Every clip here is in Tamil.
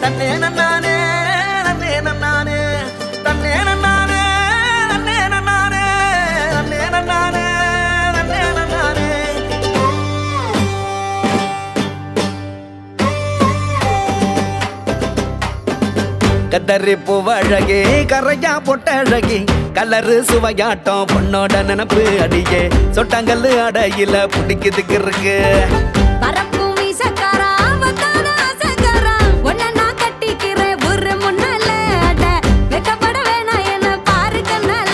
தன்னே நன்னானே நன்னே நன்னானே தன்னே நன்னானே நன்னே நன்னானே நன்னே நன்னானே நன்னே நன்னானே கத்தரி பூவழகி கரையா பொட்டழகி கலரு சுவையாட்டம் பொண்ணோட நினப்பு அடியே சொட்டாங்கல்லு அடையில பிடிக்குதுக்கு இருக்கு பரப்பு மீசக்காரா, வந்தான ஆசைக்காரா, உன்னை நான் கட்டிக்கிறேன் ஊரு முன்னால. அட, வெட்கப்பட வேணாம் என்னை பாரு கண்ணால.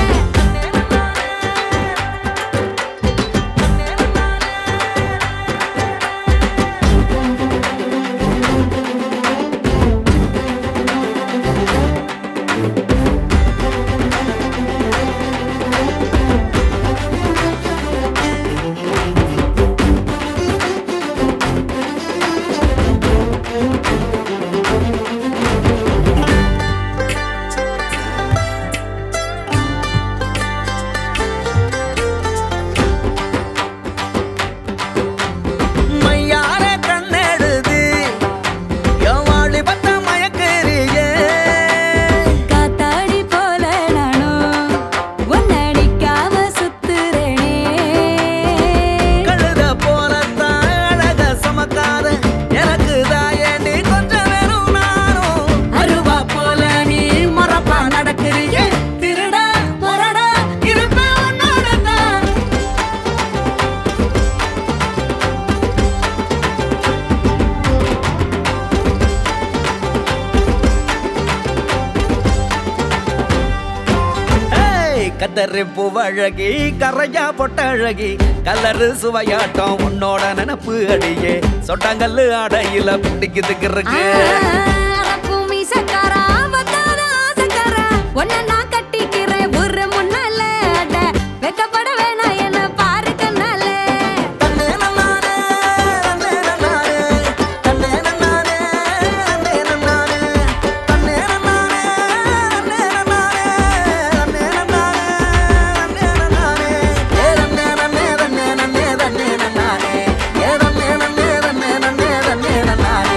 மையார கண்ணெடுது என் வாலிபத்த மயக்கறியே காத்தாடி போல நானும் உன்னை அடிக்காம சுத்துறேனே. கழுத போலத்தான் அழக சமக்காத எனக்கு தாயண்டி கொஞ்சம் வேணும் நானும் அருவா போல நீ மரப்பா நடக்கிறியே திருடா முரடா இருப்பேன் உன்னோட தான் ஏய், கத்தரி பூவழகி கரையா பொட்டழகி கலரு சுவையாட்டம் உன்னோட நினப்பு அடியே சொட்டாங்கல்லு அடையில பிடிக்குதுக்கு இருக்கு அரப்பு மீசக்காரா, வந்தான ஆசைக்காரா, உன்னை நான் கட்டிக்கிறேன் ஊரு முன்னால. அட, வெட்கப்பட வேணாம் என்னை பாரு கண்ணால. தன்னே நன்னானே, தன்னே நன்னானே, தன்னே நன்னானே, தன்னே நன்னானே, தன்னே நன்னானே, தன்னே நன்னானே, தன்னே நன்னானே, தன்னே நன்னானே. ஏ தன்னே நன்னே, தன்னே நன்னே, தன்னே நன்னானே. ஏ தன்னே நன்னே, தன்னே நன்னே, தன்னே நன்னானே.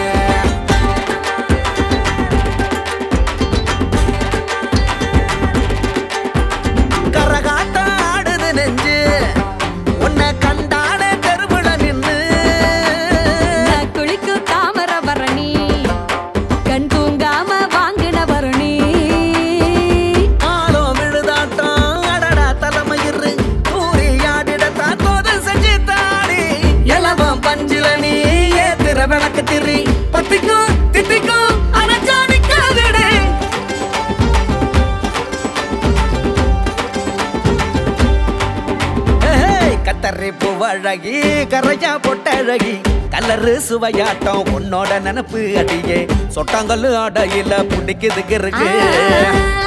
கரகாட்டம் ஆடுது நெஞ்சு உன்னை கண்டானே தெருவுல நின்னு நான் குளிக்கும் தாமிரபரணி, கண் தூங்காம வாங்கின வருணி. ஆளோ விழுதாட்டம் அடடா தலைமயிறு ஊறி ஆடிடத்தான் தோது செஞ்சு தாடி இலவம் பஞ்சில நீ ஏத்துற விளக்கு திரி பத்திக்கும் தித்திக்கும் அரைச்சா நிக்காதுடே ஏய், கத்தரி பூவழகி கரையா பொட்டழகி கலரு சுவையாட்டம் உன்னோட நினப்பு அடியே சொட்டாங்கல்லு அடையில பிடிக்குதுக்கு இருக்கு ஆ,